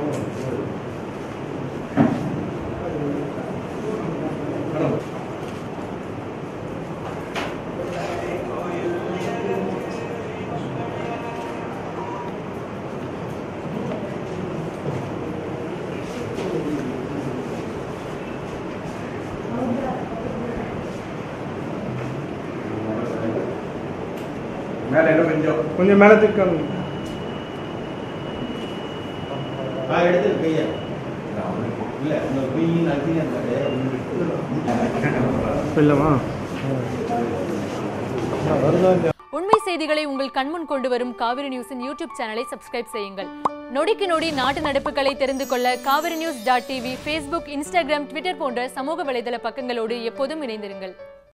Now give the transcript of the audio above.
மேலே இன்னும் கொஞ்சம் கொஞ்சம் மேலே தூக்கம் ஆ எடுத்து கையா இல்ல இந்த குயின் அல்பினியா இல்லைம்மா உண்மை செய்திகளை உங்கள் கண்முன் கொண்டு வரும் காவிரி நியூஸின் யூடியூப் சேனலை சப்ஸ்கிரைப் செய்யுங்கள் நொடிக்கு நொடி நாட்டு நடப்புகளை தெரிந்து கொள்ள Kaveri news dot TV Facebook Instagram Twitter போன்ற சமூக வலைதள பக்கங்களோடு எப்போதும் இணைந்திருங்கள்